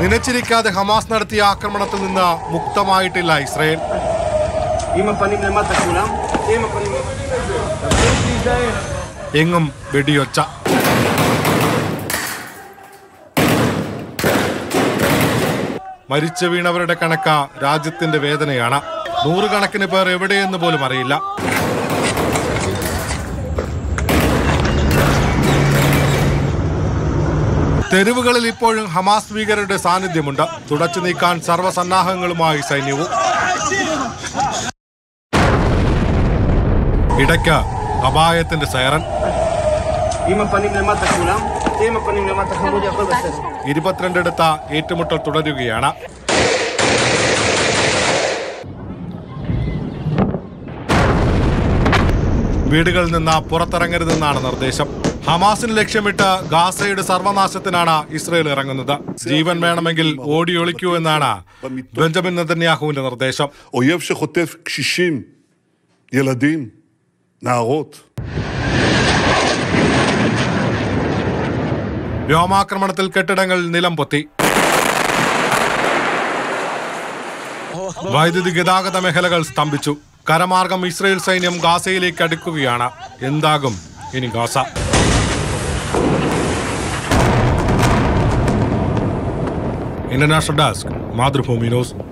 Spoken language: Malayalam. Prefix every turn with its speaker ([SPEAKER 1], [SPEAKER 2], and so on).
[SPEAKER 1] നിലച്ചിരിക്കാതെ ഹമാസ് നടത്തിയ ആക്രമണത്തിൽ നിന്ന് മുക്തമായിട്ടില്ല ഇസ്രയേൽ
[SPEAKER 2] עם הפנים למטה כולם, עם הפנים למטה.
[SPEAKER 1] എങ്ങും വെടിയൊച്ച മരിച്ചു വീണവരുടെ കണക്ക രാജ്യത്തിന്റെ വേദനയാണ് നൂറുകണക്കിന് പേർ എവിടെയെന്ന് പോലും അറിയില്ല തെരുവുകളിൽ ഇപ്പോഴും ഹമാസ് ഭീകരരുടെ സാന്നിധ്യമുണ്ട് തുടച്ചു നീക്കാൻ സർവ്വസന്നാഹങ്ങളുമായി സൈന്യവും ഇടയ്ക്ക് അപായത്തിന്റെ സൈറൻ
[SPEAKER 2] עם הפנים למטה כולם, עם הפנים למטה חמודי, הכל בסדר.
[SPEAKER 1] ഇരുപത്തിരണ്ടിടത്ത ഏറ്റുമുട്ടൽ തുടരുകയാണ് വീടുകളിൽ നിന്ന് പുറത്തിറങ്ങരുതെന്നാണ് നിർദ്ദേശം ഹമാസിന് ലക്ഷ്യമിട്ട് ഗാസയുടെ സർവനാശത്തിനാണ് ഇസ്രയേൽ ഇറങ്ങുന്നത് ജീവൻ വേണമെങ്കിൽ ഓടിയൊളിക്കൂ എന്നാണ് ബെഞ്ചമിൻ നെതന്യാഹുവിന്റെ നിർദ്ദേശം
[SPEAKER 3] אויב שחוטף קשישים, ילדים, נערות.
[SPEAKER 1] വ്യോമാക്രമണത്തിൽ കെട്ടിടങ്ങൾ നിലം പൊത്തി വൈദ്യുതി ഗതാഗത മേഖലകൾ സ്തംഭിച്ചു കരമാർഗം ഇസ്രയേൽ സൈന്യം ഗാസയിലേക്ക് അടുക്കുകയാണ് എന്താകും ഇനി Gaza international desk Mathrubhumi news